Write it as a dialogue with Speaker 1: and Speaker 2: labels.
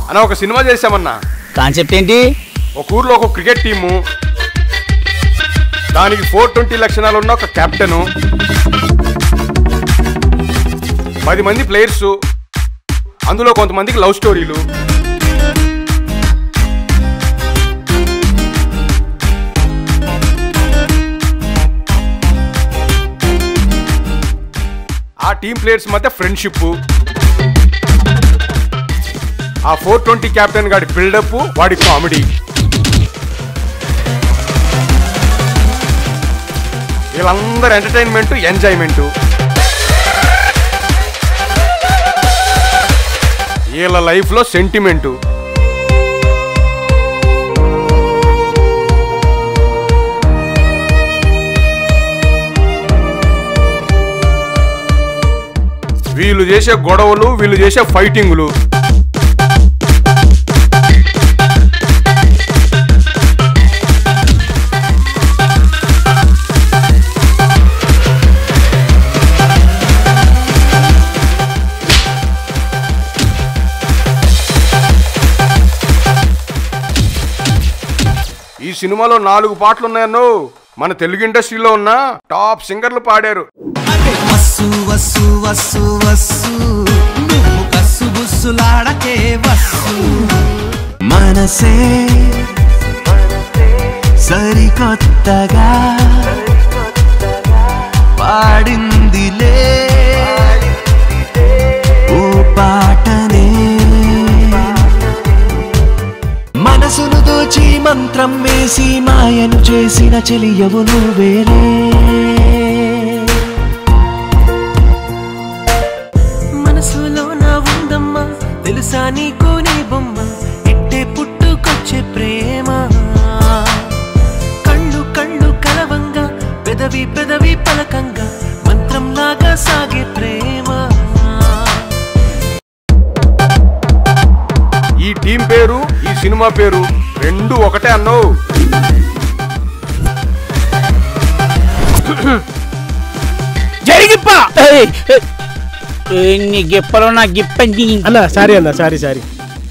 Speaker 1: అన్న ఒక cinema చేసామన్నా
Speaker 2: concept ఏంటి
Speaker 1: ఒక ఊర్లో ఒక క్రికెట్ టీము దానికి ఫోర్ ట్వంటీ లక్షణాలు ఉన్న ఒక కెప్టెను పది మంది ప్లేయర్స్ అందులో కొంతమందికి లవ్ స్టోరీలు ఆ టీం ప్లేయర్స్ మధ్య ఫ్రెండ్షిప్ ఆ ఫోర్ ట్వంటీ కెప్టెన్ గాడి బిల్డప్ వాడి కామెడీ వీళ్ళందరూ ఎంటర్టైన్మెంట్ ఎంజాయ్మెంట్ వీళ్ళ లైఫ్లో సెంటిమెంటు వీళ్ళు చేసే గొడవలు వీళ్ళు చేసే ఫైటింగులు ఈ సినిమాలో నాలుగు పాటలు ఉన్నాయన్నో మన తెలుగు ఇండస్ట్రీలో ఉన్న టాప్ సింగర్లు పాడారు
Speaker 3: వస్సు వస్సు వస్సు వస్సు నువ్వు కస్సు బుస్సులాడకే వస్సు మనసే సరికొత్తగా పాడిందిలే ఓ పాటనే మనసును దోచి మంత్రం వేసి మాయను చేసిన చెలియవు నువ్వేలే మనసులో నా ఉందమ్మా తెలుసా నీకు నీ బొమ్మ ఇట్టే పుట్టుకొచ్చే ప్రేమ కళ్ళు కళ్ళు కలవంగా పెదవి పెదవి పలకంగా మంత్రంలాగా సాగే ప్రేమ
Speaker 1: ఈ టీం పేరు ఈ సినిమా పేరు రెండు ఒకటే అన్నో
Speaker 2: జరిగిప్ప నీ గిప్పలో నా గిప్ప
Speaker 4: అన్న సారీ అన్న సారీ సారీ